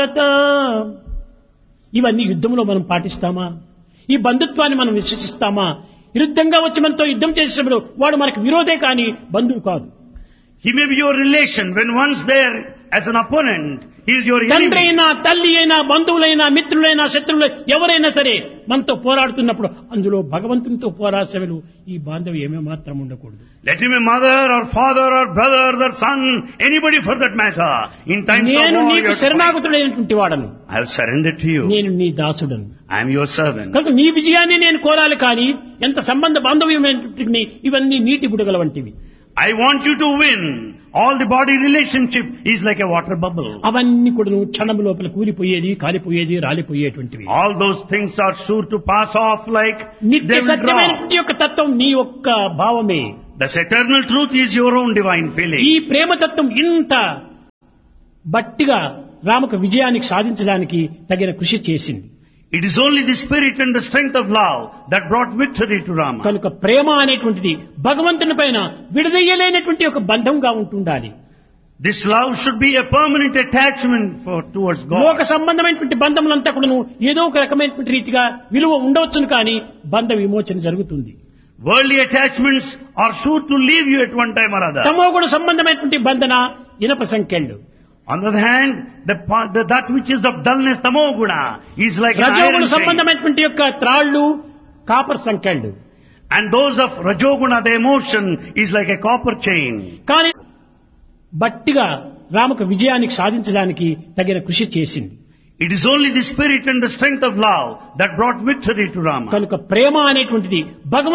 ఇవన్నీ యుద్ధంలో మనం పాటిస్తామా ఈ బంధుత్వాన్ని మనం విశ్వసిస్తామా విరుద్ధంగా వచ్చి మనతో యుద్ధం చేసేటప్పుడు వాడు మనకు విరోధే కానీ బంధువు కాదు He may be your relation when once there as an opponent, he is your తండ్రి enemy. అయినా తల్లి అయినా బంధువులైనా మిత్రులైనా శత్రువులు ఎవరైనా సరే మనతో పోరాడుతున్నప్పుడు అందులో భగవంతునితో పోరాసేవలు ఈ బాంధవ్యం ఏమే మాత్రం ఉండకూడదు Let him be mother or father or brother or son, anybody for that matter. In times నేను of war, you నీకు have to fight. శరణాగతుడైనటువంటి వాడను I have surrendered to you. నేను నీ దాసుడను I am your servant. కనుక నీ విజయాన్ని నేను కోరాలి కానీ ఎంత సంబంధ బాంధవ్యమైనటువంటి ఇవన్నీ నీటి బుడగల వంటివి I want you to win. All the body relationship is like a water bubble. అవన్నీ కూడా క్షణము లోపల కూలిపోయేది కాలిపోయేది రాలిపోయేటువంటివి All those things are sure to pass off like నిత్య they will drop. సత్యమైనటువంటి యొక్క తత్వం నీ యొక్క భావమే This eternal truth is your own divine feeling. ఈ ప్రేమతత్వం ఇంత బట్టిగా రామకు విజయానికి సాధించడానికి తగిన కృషి చేసింది It is only the spirit and the strength of love that brought victory to Rama. కనుక ప్రేమ అనేటువంటిది భగవంతుని పైన విడదయ్యలేనటువంటి ఒక బంధంగా ఉంటుండాలి This love should be a permanent attachment for towards లోక God. సంబంధమైనటువంటి బంధములంతా కూడాను ఏదో ఒక రకమైనటువంటి రీతిగా విలువ ఉండవచ్చును కానీ బంధ విమోచన జరుగుతుంది Worldly attachments are sure to leave you at one time or other. తమో గుణ సంబంధమైనటువంటి బంధన ఇనప సంఖ్యలు On the other hand, the, pa- the that which is of dullness, tamoguna, is like an రజోగుణ iron chain. సంబంధమైనటువంటి యొక్క త్రాళ్ళు కాపర్ సంఖ్యలు And those of Rajoguna, the emotion, is like a copper chain. కానీ బట్టిగా రామకు విజయానికి సాధించడానికి తగిన కృషి చేసింది It is only the spirit and the strength of love that brought victory to Rama. కనుక ప్రేమ అనేటువంటిది భగవంతుని